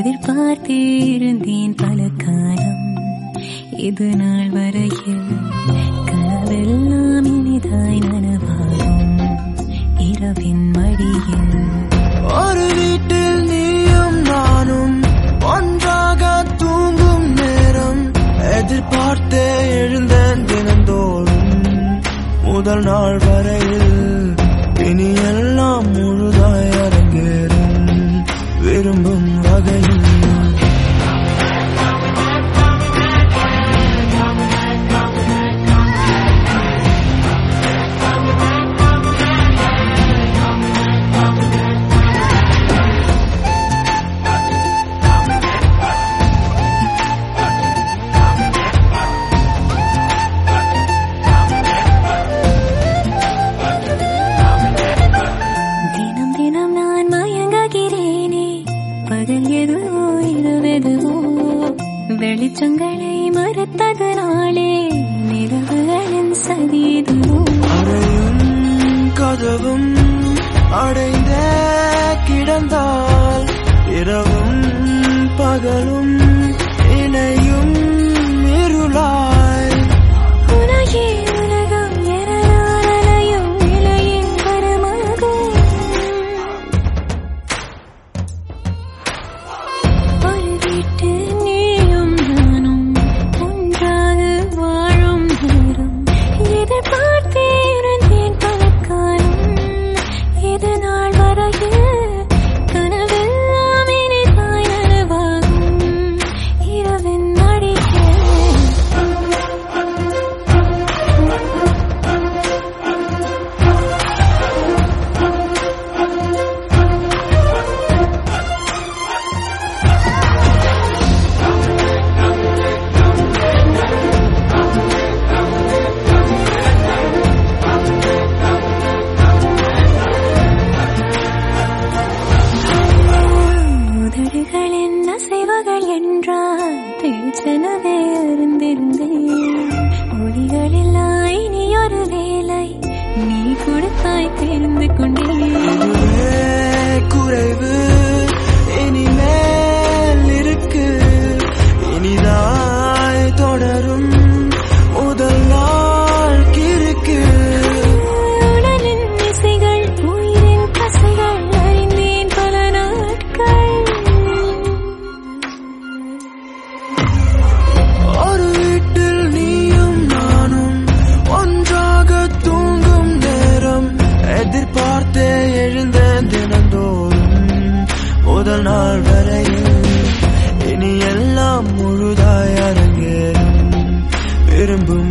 எதிர்பார்த்தே இருந்தேன் பல காலம் இது நாள் வரையில் கனவெல்லாம் இனிதாய் நனவாகும் இரவின் மடியில் ஒரு வீட்டில் நீயும் நானும் ஒன்றாக தூங்கும் நேரம் எதிர்பார்த்தே எழுந்தேன் தினந்தோறும் முதல் நாள் வரையில் இனி எல்லாம் முழுதாய் அரங்கேறும் விரும்பும் வகையில் தினம் தினம் நான் மயங்குகிறேனே பகல் எதுவோ இரவெதுவோ வெளிச்சங்களை மறுத்ததனாலே நிலவுகளின் சதிதுவோ அறையும் கதவும் அடைந்தே கிடந்தால் இரவும் பகலும் இணையும் இருளாய் உலகே உலகம் எரலால் அலையும் நிலையின் வரமாகும் ஒரு வீட்டு நீயும் நானும் ஒன்றாக வாழும் நேரம் எதிர்பார்த்தே இருந்தேன் பல காலம் இது நாள் வரையில் கனவெல்லாம் இனிதாய் நனவாகும் இரவின் மடியில் உதடுகளின் அசைவுகள் என்றால் பேச்செனவே அறிந்திருந்தேன் ஒளிகளில்லா இனி ஒரு வேலை நீ கொடுத்தாய் தெரிந்து கொண்டேன் அதுவே குறைவு இனிமேல் இருக்கு இனிதாய் தொடரும் முதல் நாள் கிறுக்கு உடலின் இசைகள் உயிரின் கசைகள் அறிந்தேன் பல நாட்கள் ஒரு வீட்டில் நீயும் நானும் ஒன்றாக தூங்கும் நேரம் எதிர்பார்த்தே எழுந்தேன் தினந்தோறும் முதல் நாள் வரையில் இனி எல்லாம் முழுதாய் அரங்கேறும் விரும்பும்